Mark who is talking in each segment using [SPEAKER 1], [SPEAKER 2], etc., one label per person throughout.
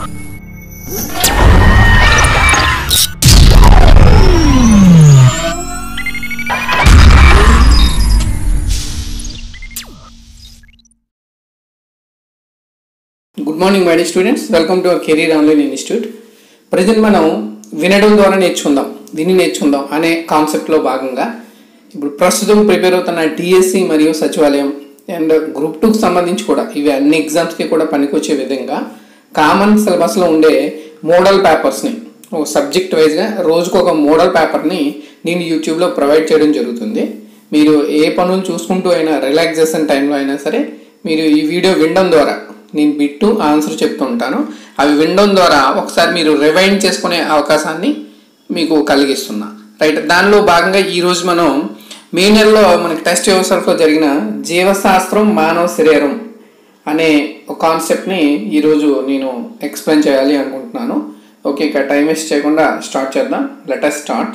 [SPEAKER 1] good morning my students welcome to our career online institute present మనం వినడం ద్వారా నేర్చుకుందాం విని నేర్చుకుందాం అనే కాన్సెప్ట్లో భాగంగా ఇప్పుడు ప్రస్తుతం ప్రిపేర్ అవుతున్న టీఎస్సి మరియు సచివాలయం అండ్ గ్రూప్ టూకి సంబంధించి కూడా ఇవి అన్ని ఎగ్జామ్స్కి కూడా పనికొచ్చే విధంగా కామన్ సిలబస్లో ఉండే మోడల్ పేపర్స్ని ఒక సబ్జెక్ట్ వైజ్గా రోజుకు ఒక మోడల్ పేపర్ని నేను యూట్యూబ్లో ప్రొవైడ్ చేయడం జరుగుతుంది మీరు ఏ పనులు చూసుకుంటూ అయినా రిలాక్సేషన్ టైంలో అయినా సరే మీరు ఈ వీడియో వినడం ద్వారా నేను బిట్టు ఆన్సర్ చెప్తూ ఉంటాను అవి వినడం ద్వారా ఒకసారి మీరు రివైండ్ చేసుకునే అవకాశాన్ని మీకు కలిగిస్తున్నా రైట్ దానిలో భాగంగా ఈరోజు మనం మే నెలలో మనకి టెస్ట్ వ్యవస్థలో జరిగిన జీవశాస్త్రం మానవ శరీరం అనే ఒక కాన్సెప్ట్ని ఈరోజు నేను ఎక్స్ప్లెయిన్ చేయాలి అనుకుంటున్నాను ఓకే ఇక టైం వేస్ట్ చేయకుండా స్టార్ట్ చేద్దాం లెటర్ స్టార్ట్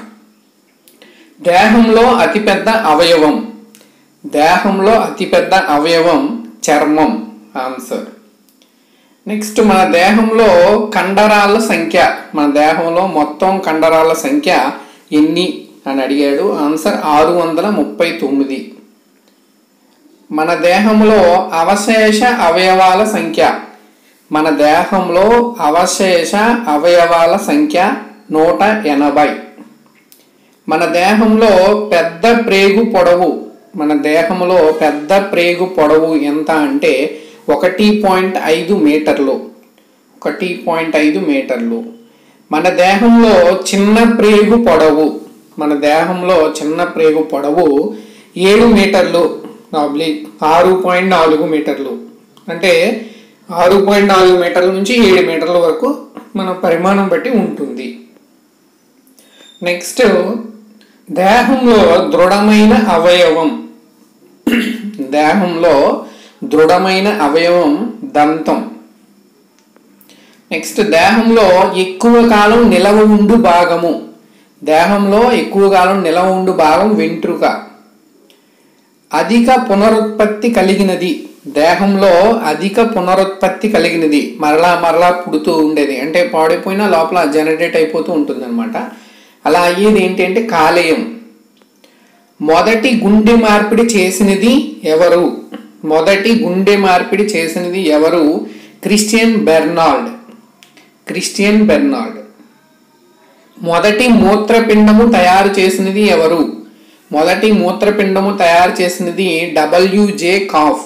[SPEAKER 1] దేహంలో అతిపెద్ద అవయవం దేహంలో అతిపెద్ద అవయవం చర్మం ఆన్సర్ నెక్స్ట్ మన దేహంలో కండరాల సంఖ్య మన దేహంలో మొత్తం కండరాల సంఖ్య ఎన్ని అని అడిగాడు ఆన్సర్ ఆరు వందల ముప్పై తొమ్మిది మన దేహంలో అవశేష అవయవాల సంఖ్య మన దేహంలో అవశేష అవయవాల సంఖ్య నూట ఎనభై మన దేహంలో పెద్ద ప్రేగు పొడవు మన దేహంలో పెద్ద ప్రేగు పొడవు ఎంత అంటే ఒకటి పాయింట్ ఐదు మీటర్లు ఒకటి పాయింట్ ఐదు మీటర్లు మన దేహంలో చిన్న ప్రేగు పొడవు మన దేహంలో చిన్న ప్రేగు పొడవు ఏడు మీటర్లు ఆబ్లిక్ ఆరు పాయింట్ నాలుగు మీటర్లు అంటే ఆరు పాయింట్ నాలుగు మీటర్ల నుంచి ఏడు మీటర్ల వరకు మన పరిమాణం బట్టి ఉంటుంది నెక్స్ట్ దేహంలో దృఢమైన అవయవం దేహంలో దృఢమైన అవయవం దంతం నెక్స్ట్ దేహంలో ఎక్కువ కాలం నిలవ ఉండు భాగము దేహంలో ఎక్కువ కాలం నిలవ ఉండు భాగం వెంట్రుక అధిక పునరుత్పత్తి కలిగినది దేహంలో అధిక పునరుత్పత్తి కలిగినది మరలా మరలా పుడుతూ ఉండేది అంటే పాడైపోయినా లోపల జనరేట్ అయిపోతూ ఉంటుంది అనమాట అలా అయ్యేది ఏంటి అంటే కాలేయం మొదటి గుండె మార్పిడి చేసినది ఎవరు మొదటి గుండె మార్పిడి చేసినది ఎవరు క్రిస్టియన్ బెర్నాల్డ్ క్రిస్టియన్ బెర్నాల్డ్ మొదటి మూత్రపిండము తయారు చేసినది ఎవరు మొదటి మూత్రపిండము తయారు చేసినది డబ్ల్యూజే కాఫ్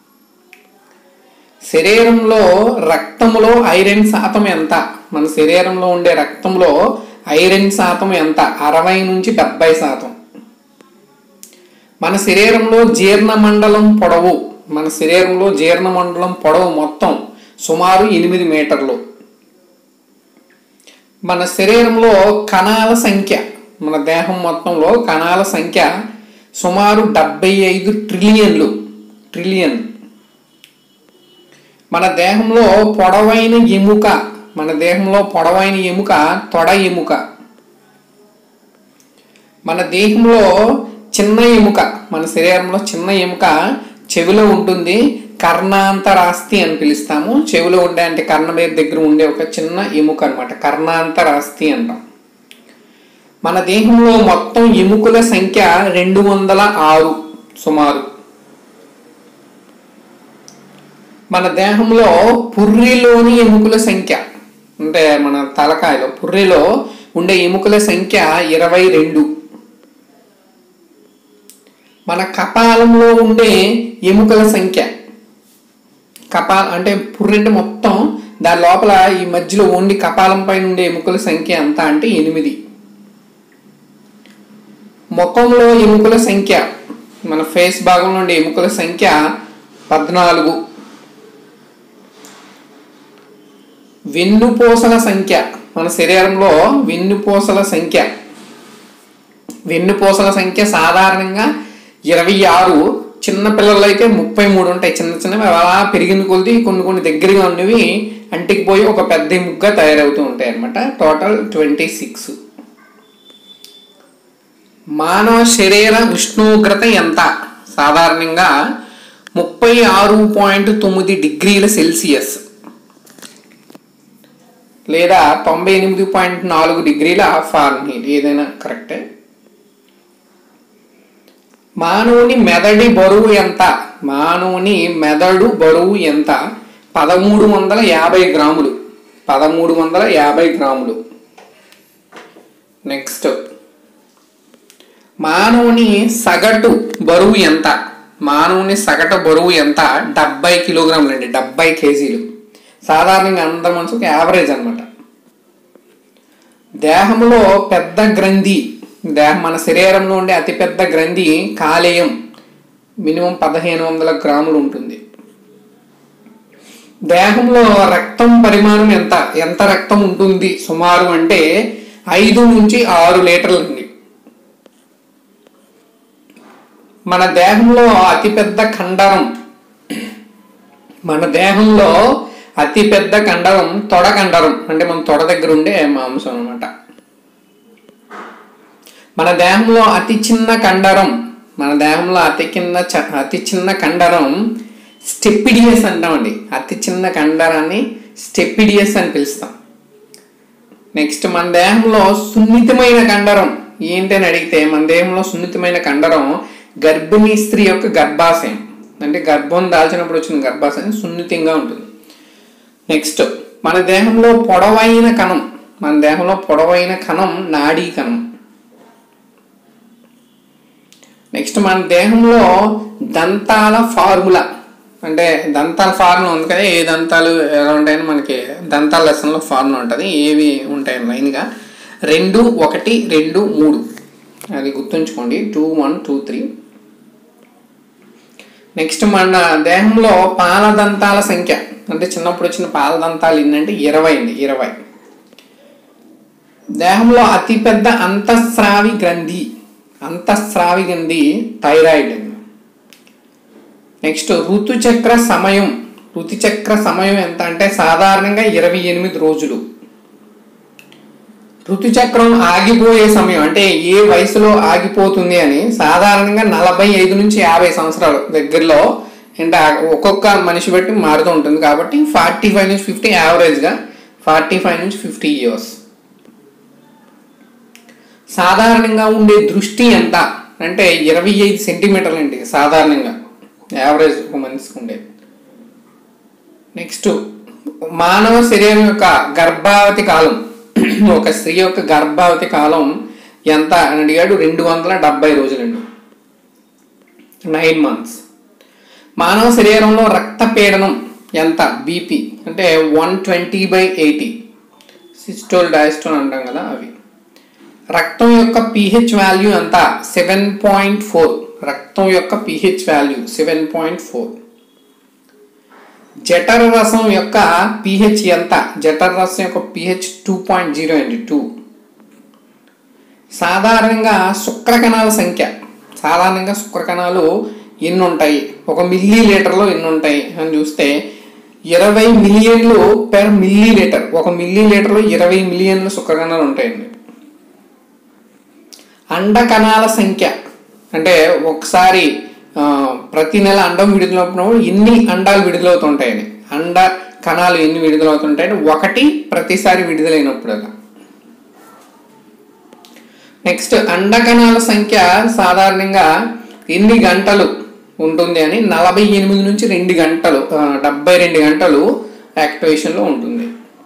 [SPEAKER 1] శరీరంలో రక్తంలో ఐరన్ శాతం ఎంత మన శరీరంలో ఉండే రక్తంలో ఐరన్ శాతం ఎంత అరవై నుంచి డెబ్బై శాతం మన శరీరంలో జీర్ణ మండలం పొడవు మన శరీరంలో జీర్ణ మండలం పొడవు మొత్తం సుమారు ఎనిమిది మీటర్లు మన శరీరంలో కణాల సంఖ్య మన దేహం మొత్తంలో కణాల సంఖ్య సుమారు డెబ్బై ఐదు ట్రిలియన్లు ట్రిలియన్ మన దేహంలో పొడవైన ఎముక మన దేహంలో పొడవైన ఎముక తొడ ఎముక మన దేహంలో చిన్న ఎముక మన శరీరంలో చిన్న ఎముక చెవిలో ఉంటుంది కర్ణాంతరాస్తి అని పిలుస్తాము చెవిలో ఉండే అంటే కర్ణమేర దగ్గర ఉండే ఒక చిన్న ఎముక అనమాట కర్ణాంతరాస్తి అంటాం మన దేహంలో మొత్తం ఎముకల సంఖ్య రెండు వందల ఆరు సుమారు మన దేహంలో పుర్రిలోని ఎముకల సంఖ్య అంటే మన తలకాయలో పుర్రిలో ఉండే ఎముకల సంఖ్య ఇరవై రెండు మన కపాలంలో ఉండే ఎముకల సంఖ్య కపాల అంటే పుర్రెంటి మొత్తం దాని లోపల ఈ మధ్యలో ఓన్లీ కపాలం పైన ఉండే ఎముకల సంఖ్య ఎంత అంటే ఎనిమిది ముఖంలో ఎముకల సంఖ్య మన ఫేస్ భాగంలో ఉండే ఎముకల సంఖ్య పద్నాలుగు వెన్నుపూసల సంఖ్య మన శరీరంలో వెన్నుపూసల సంఖ్య వెన్నుపూసల సంఖ్య సాధారణంగా ఇరవై ఆరు చిన్న పిల్లలు అయితే ముప్పై మూడు ఉంటాయి చిన్న చిన్నవి అలా పెరిగిన కొద్ది కొన్ని కొన్ని దగ్గరగా ఉన్నవి అంటికి పోయి ఒక పెద్ద ముగ్గా తయారవుతూ ఉంటాయి అనమాట టోటల్ ట్వంటీ సిక్స్ మానవ శరీర ఉష్ణోగ్రత ఎంత సాధారణంగా ముప్పై ఆరు పాయింట్ తొమ్మిది డిగ్రీల సెల్సియస్ లేదా తొంభై ఎనిమిది పాయింట్ నాలుగు డిగ్రీల ఫారెన్హీట్ ఏదైనా కరెక్టే మానవుని మెదడి బరువు ఎంత మానవుని మెదడు బరువు ఎంత పదమూడు వందల యాభై గ్రాములు పదమూడు వందల యాభై గ్రాములు నెక్స్ట్ మానవుని సగటు బరువు ఎంత మానవుని సగటు బరువు ఎంత డెబ్బై కిలోగ్రాములు అండి డెబ్బై కేజీలు సాధారణంగా అందరి మనుషులకు యావరేజ్ అనమాట దేహంలో పెద్ద గ్రంథి దేహం మన శరీరంలో ఉండే అతిపెద్ద గ్రంథి కాలేయం మినిమం పదిహేను వందల గ్రాములు ఉంటుంది దేహంలో రక్తం పరిమాణం ఎంత ఎంత రక్తం ఉంటుంది సుమారు అంటే ఐదు నుంచి ఆరు లీటర్లు అండి మన దేహంలో అతిపెద్ద కండరం మన దేహంలో అతిపెద్ద కండరం తొడ కండరం అంటే మన తొడ దగ్గర ఉండే మాంసం అనమాట మన దేహంలో అతి చిన్న కండరం మన దేహంలో అతి కింద చ- అతి చిన్న కండరం స్టెపిడియస్ అంటామండి అతి చిన్న కండరాన్ని స్టెపిడియస్ అని పిలుస్తాం నెక్స్ట్ మన దేహంలో సున్నితమైన కండరం ఏంటని అడిగితే మన దేహంలో సున్నితమైన కండరం గర్భిణీ స్త్రీ యొక్క గర్భాశయం అంటే గర్భం దాల్చినప్పుడు వచ్చిన గర్భాశయం సున్నితంగా ఉంటుంది నెక్స్ట్ మన దేహంలో పొడవైన కణం మన దేహంలో పొడవైన కణం నాడీ కణం నెక్స్ట్ మన దేహంలో దంతాల ఫార్ములా అంటే దంతాల ఫార్ములా ఉంది కదా ఏ దంతాలు ఎలా ఉంటాయని మనకి దంతాల లెసన్లో ఫార్ములా ఉంటుంది ఏవి ఉంటాయి లైన్గా రెండు ఒకటి రెండు మూడు అది గుర్తుంచుకోండి two one two three next మన దేహంలో పాలదంతాల సంఖ్య అంటే చిన్నప్పుడు వచ్చిన పాలదంతాలు ఏంటంటే ఇరవై అండి ఇరవై దేహంలో అతిపెద్ద అంతఃస్రావి గ్రంథి అంతఃస్రావి గ్రంథి థైరాయిడ్ అండి నెక్స్ట్ ఋతుచక్ర సమయం ఋతుచక్ర సమయం ఎంత అంటే సాధారణంగా ఇరవై ఎనిమిది రోజులు ఋతుచక్రం ఆగిపోయే సమయం అంటే ఏ వయసులో ఆగిపోతుంది అని సాధారణంగా నలభై ఐదు నుంచి యాభై సంవత్సరాలు దగ్గరలో అంటే ఆ ఒక్కొక్క మనిషి బట్టి మారుతూ ఉంటుంది కాబట్టి ఫార్టీ ఫైవ్ నుంచి ఫిఫ్టీ యావరేజ్గా ఫార్టీ ఫైవ్ నుంచి ఫిఫ్టీ ఇయర్స్ సాధారణంగా ఉండే దృష్టి ఎంత అంటే ఇరవై ఐదు సెంటీమీటర్లు అండి సాధారణంగా యావరేజ్ ఒక మనిషికి ఉండేది నెక్స్ట్ మానవ శరీరం యొక్క గర్భావతి కాలం ఒక స్త్రీ యొక్క గర్భావతి కాలం ఎంత అని అడిగాడు రెండు వందల డెబ్బై రోజులండి నైన్ మంత్స్ మానవ శరీరంలో రక్తపీడనం ఎంత బీపీ అంటే one twenty by eighty systole diastole అంటాం కదా అవి రక్తం యొక్క పిహెచ్ వాల్యూ ఎంత సెవెన్ పాయింట్ ఫోర్ రక్తం యొక్క pH value seven point four జఠర రసం యొక్క పిహెచ్ ఎంత జఠర రసం యొక్క పిహెచ్ టూ పాయింట్ జీరో అండి టూ సాధారణంగా శుక్రకణాల సంఖ్య సాధారణంగా శుక్రకణాలు ఎన్ని ఉంటాయి ఒక మిల్లీ లీటర్లో ఎన్ని ఉంటాయి అని చూస్తే ఇరవై మిలియన్లు పెర్ మిల్లీ లీటర్ ఒక మిల్లీ లీటర్లో ఇరవై మిలియన్లు శుక్రకణాలు ఉంటాయండి అండ కణాల సంఖ్య అంటే ఒకసారి ఆ, ప్రతి నెల అండం విడుదలవుతున్నప్పుడు ఎన్ని అండాలు విడుదలవుతుంటాయని అండ కణాలు ఎన్ని విడుదలవుతుంటాయని ఒకటి ప్రతిసారి విడుదలైనప్పుడల్లా నెక్స్ట్ అండ కణాల సంఖ్య సాధారణంగా ఎన్ని గంటలు ఉంటుంది అని నలభై ఎనిమిది నుంచి రెండు గంటలు ఆ, డెబ్బై రెండు గంటలు యాక్టివేషన్లో ఉంటుంది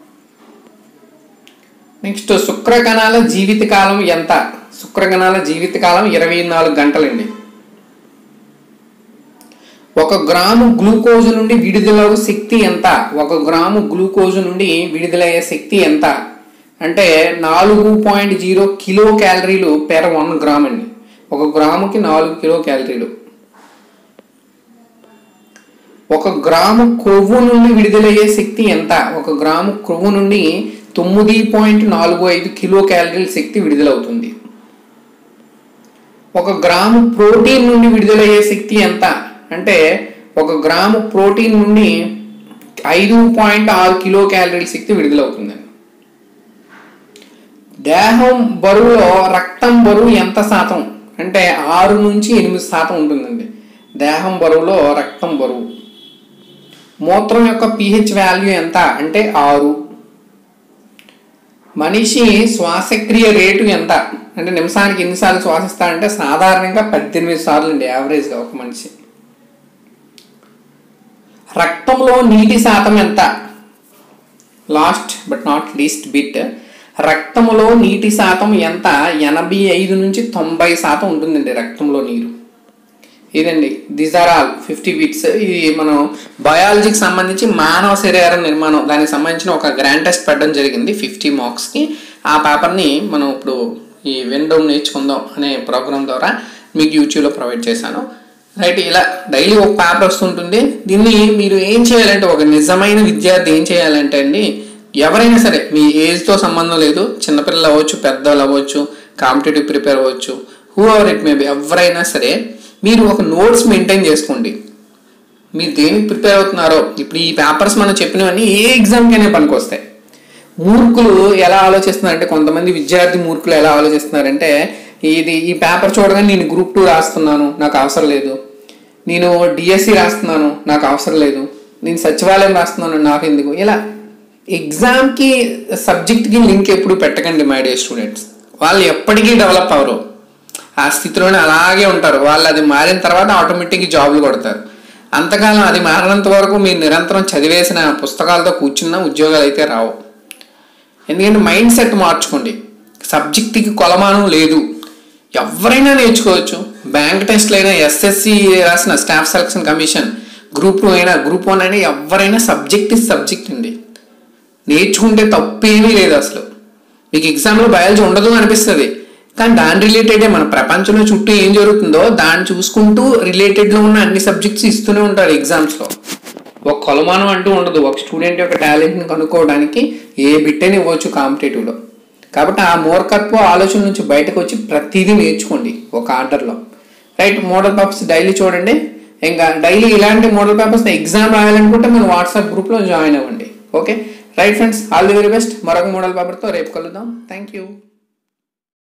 [SPEAKER 1] నెక్స్ట్ శుక్రకణాల జీవితకాలం ఎంత శుక్రకణాల జీవితకాలం ఇరవై నాలుగు గంటలండి ఒక గ్రాము గ్లూకోజ్ నుండి విడుదలవు శక్తి ఎంత ఒక గ్రాము గ్లూకోజ్ నుండి విడుదలయ్యే శక్తి ఎంత అంటే నాలుగు పాయింట్ జీరో కిలో క్యాలరీలు పెర్ వన్ గ్రామ్ అండి ఒక గ్రాముకి నాలుగు కిలో క్యాలరీలు ఒక గ్రాము కొవ్వు నుండి విడుదలయ్యే శక్తి ఎంత ఒక గ్రాము కొవ్వు నుండి తొమ్మిది పాయింట్ నాలుగు ఐదు కిలో క్యాలరీల శక్తి విడుదలవుతుంది ఒక గ్రాము ప్రోటీన్ నుండి విడుదలయ్యే శక్తి ఎంత అంటే ఒక గ్రాము ప్రోటీన్ నుండి ఐదు పాయింట్ ఆరు కిలో క్యాలరీల శక్తి విడుదలవుతుందండి దేహం బరువులో రక్తం బరువు ఎంత శాతం అంటే ఆరు నుంచి ఎనిమిది శాతం ఉంటుందండి దేహం బరువులో రక్తం బరువు మూత్రం యొక్క పిహెచ్ వాల్యూ ఎంత అంటే ఆరు మనిషి శ్వాసక్రియ రేటు ఎంత అంటే నిమిషానికి ఎన్నిసార్లు శ్వాసిస్తాడంటే సాధారణంగా పద్దెనిమిది సార్లు అండి యావరేజ్గా ఒక మనిషి రక్తంలో నీటి శాతం ఎంత last but not least bit రక్తంలో నీటి శాతం ఎంత ఎనభై ఐదు నుంచి తొంభై శాతం ఉంటుందండి రక్తంలో నీరు ఇదండి these are all fifty bits ఇది మనం బయాలజీకి సంబంధించి మానవ శరీర నిర్మాణం దానికి సంబంధించిన ఒక గ్రాండ్ టెస్ట్ పెట్టడం జరిగింది ఫిఫ్టీ మార్క్స్కి ఆ పేపర్ని మనం ఇప్పుడు ఈ విండోమ్ నేర్చుకుందాం అనే ప్రోగ్రామ్ ద్వారా మీకు యూట్యూబ్లో ప్రొవైడ్ చేశాను రైట్ ఇలా డైలీ ఒక పేపర్ వస్తుంటుంది దీన్ని మీరు ఏం చేయాలంటే ఒక నిజమైన విద్యార్థి ఏం చేయాలంటే అండి ఎవరైనా సరే మీ ఏజ్తో సంబంధం లేదు చిన్నపిల్లలు అవ్వచ్చు పెద్దలు అవ్వచ్చు కాంపిటేటివ్ ప్రిపేర్ అవ్వచ్చు whoever it may be ఎవరైనా సరే మీరు ఒక నోట్స్ మెయింటైన్ చేసుకోండి మీరు దేనికి ప్రిపేర్ అవుతున్నారో ఇప్పుడు ఈ పేపర్స్ మనం చెప్పినవన్నీ ఏ ఎగ్జామ్కైనా పనికొస్తాయి మూర్ఖులు ఎలా ఆలోచిస్తున్నారంటే కొంతమంది విద్యార్థి మూర్ఖులు ఎలా ఆలోచిస్తున్నారంటే ఇది ఈ పేపర్ చూడగానే నేను గ్రూప్ టూ రాస్తున్నాను నాకు అవసరం లేదు నేను డిఎస్సి రాస్తున్నాను నాకు అవసరం లేదు నేను సచివాలయం రాస్తున్నాను నాకు ఎందుకు ఇలా ఎగ్జామ్కి సబ్జెక్ట్కి లింక్ ఎప్పుడు పెట్టకండి మై డే స్టూడెంట్స్ వాళ్ళు ఎప్పటికీ డెవలప్ అవరు ఆ స్థితిలోనే అలాగే ఉంటారు వాళ్ళు అది మారిన తర్వాత ఆటోమేటిక్గా జాబ్లు కొడతారు అంతకాలం అది మారినంత వరకు మీరు నిరంతరం చదివేసిన పుస్తకాలతో కూర్చున్న ఉద్యోగాలు అయితే రావు ఎందుకంటే మైండ్ సెట్ మార్చుకోండి సబ్జెక్ట్కి కొలమానం లేదు ఎవరైనా నేర్చుకోవచ్చు బ్యాంక్ టెస్ట్లు అయినా ఎస్ఎస్సి రాసిన staff selection commission group two అయినా గ్రూప్ వన్ అయినా ఎవరైనా సబ్జెక్ట్ ఇస్ సబ్జెక్ట్ అండి నేర్చుకుంటే తప్పేమీ లేదు అసలు మీకు ఎగ్జామ్లో బయాలజీ ఉండదు అనిపిస్తుంది కానీ దాని రిలేటెడే మన ప్రపంచంలో చుట్టూ ఏం జరుగుతుందో దాన్ని చూసుకుంటూ రిలేటెడ్లో ఉన్న అన్ని సబ్జెక్ట్స్ ఇస్తూనే ఉంటారు ఎగ్జామ్స్లో ఒక కొలమానం అంటూ ఉండదు ఒక స్టూడెంట్ యొక్క టాలెంట్ని కనుక్కోవడానికి ఏ బిట్టని ఇవ్వచ్చు కాంపిటేటివ్లో కాబట్టి ఆ మూర్ఖత్వ ఆలోచన నుంచి బయటకు వచ్చి ప్రతిదీ నేర్చుకోండి ఒక ఆర్డర్లో రైట్ మోడల్ పేపర్స్ డైలీ చూడండి ఇంకా డైలీ ఇలాంటి మోడల్ పేపర్స్ ఎగ్జామ్ రాయాలనుకుంటే మన వాట్సాప్ గ్రూప్లో జాయిన్ అవ్వండి okay right friends all the very best మరొక మోడల్ పేపర్తో రేపు కలుద్దాం థ్యాంక్ యూ